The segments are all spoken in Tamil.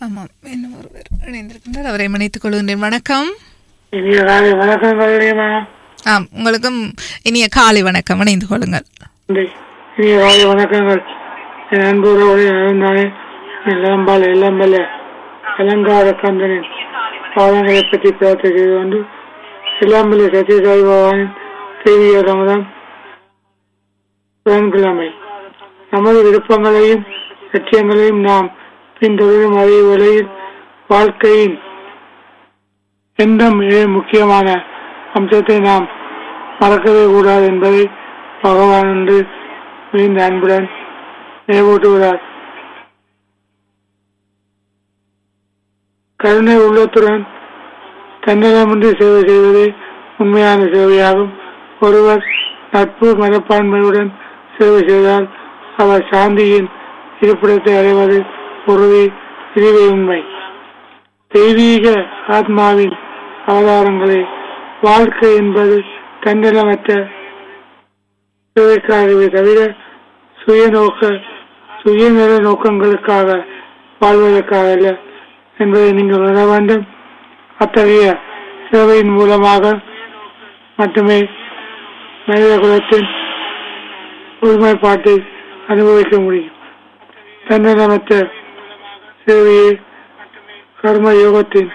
ஆமாம் இன்னும் ஒருவர் இணைந்திருக்கின்றார் அவரை மன்னித்துக் கொள்கின்றேன் வணக்கம் இனிய காலை வணக்கங்கள் இனியமா ஆம் உங்களுக்கும் இனிய காலை வணக்கம் இணைந்து கொள்ளுங்கள் நன்றி. இனிய காலை வணக்கங்கள் என் அன்புறவுடைய இருந்தானே இளம்பால் இளம்பல்ல அலங்கார கந்தனின் பாதங்களை பற்றி பிரார்த்தனை செய்து கொண்டு இளம்பல்ல சத்யசாய் பகவானின் தெய்வீக சமதம் புதன்கிழமை நமது விருப்பங்களையும் லட்சியங்களையும் நாம் பின்தொடரும் அதே வேளையில் வாழ்க்கையின் எந்த மிக முக்கியமான அம்சத்தை நாம் மறக்கவே கூடாது என்பதை பகவான் என்று மிகுந்த அன்புடன் நினைவூட்டுகிறார் கருணை உள்ளத்துடன் தன்னலமின்றி சேவை செய்வதே உண்மையான சேவையாகும் ஒருவர் நட்பு மனப்பான்மையுடன் சேவை செய்தால் அவர் சாந்தியின் இருப்பிடத்தை அடைவது உறுதி இதுவே உண்மை தெய்வீக ஆத்மாவின் அவதாரங்களே வாழ்க்கை என்பது தன்னலமற்ற சேவைக்காகவே தவிர சுயநோக்க சுயநல நோக்கங்களுக்காக வாழ்வதற்காக அல்ல என்பதை நீங்கள் உணர வேண்டும் அத்தகைய சேவையின் மூலமாக மட்டுமே மனித குலத்தின் ஒருமைப்பாட்டை அனுபவிக்க முடியும் தன்னலமற்ற சேவையே கர்ம யோகத்தின்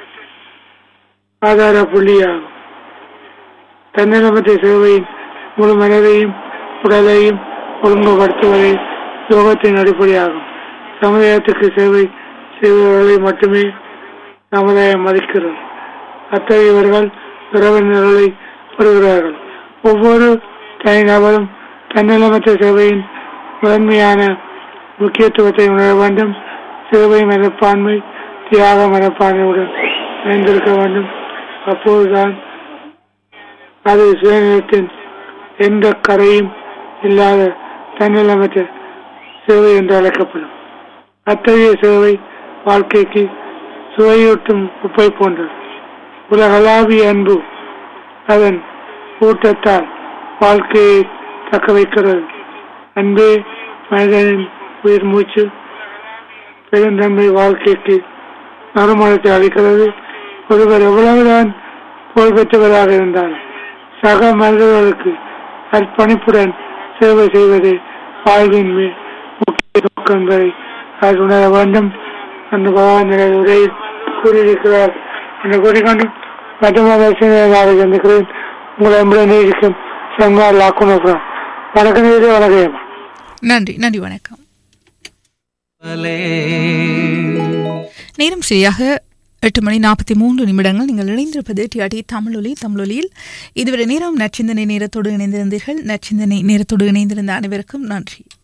ஆதார புள்ளியாகும் தன்னலமற்ற சேவையின் முழு மனதையும் உடலையும் ஒழுங்குபடுத்துவதே யோகத்தின் அடிப்படையாகும் சமுதாயத்துக்கு சேவை செய்பவர்களை மட்டுமே சமுதாயம் மதிக்கிறது அத்தகையவர்கள் உறவினர்களை பெறுகிறார்கள் ஒவ்வொரு தனிநபரும் தன்னலமற்ற சேவையின் முதன்மையான முக்கியத்துவத்தை உணர வேண்டும் சேவை மனப்பான்மை தியாக மனப்பான்மையுடன் இணைந்திருக்க வேண்டும் அப்போதுதான் அது சுயநலத்தின் எந்த கரையும் இல்லாத தன்னலமற்ற சேவை என்று அழைக்கப்படும் அத்தகைய சேவை வாழ்க்கைக்கு சுவையூட்டும் உப்பை போன்றது உலகளாவிய அன்பு அதன் ஊட்டத்தால் வாழ்க்கையை தக்க வைக்கிறது அன்பே மனிதனின் உயிர் மூச்சு பெருந்தன்மை வாழ்க்கைக்கு நறுமணத்தை அளிக்கிறது ஒருவர் எவ்வளவுதான் புகழ் பெற்றவராக இருந்தாலும் சக மனிதர்களுக்கு அர்ப்பணிப்புடன் சேவை செய்வது வாழ்வின் மீ- முக்கிய நோக்கம் என்பதை அவர் உணர வேண்டும் அந்த பகவான் எனது உரையில் கூறியிருக்கிறார் என்று கூறிக்கொண்டு மற்றொரு சந்திக்கிறேன் உங்களை அன்புடன் நேசிக்கும் சங்கார் லாக்குனபுரம் வணக்கம் நேரே வணக்கம் நன்றி நன்றி வணக்கம் நேரம் சரியாக எட்டு மணி நாற்பத்தி மூன்று நிமிடங்கள் நீங்கள் இணைந்திருப்பது டிஆர்டி தமிழொலி தமிழொலியில் இதுவரை நேரம் நச்சிந்தனை நேரத்தோடு இணைந்திருந்தீர்கள் நச்சிந்தனை நேரத்தோடு இணைந்திருந்த அனைவருக்கும் நன்றி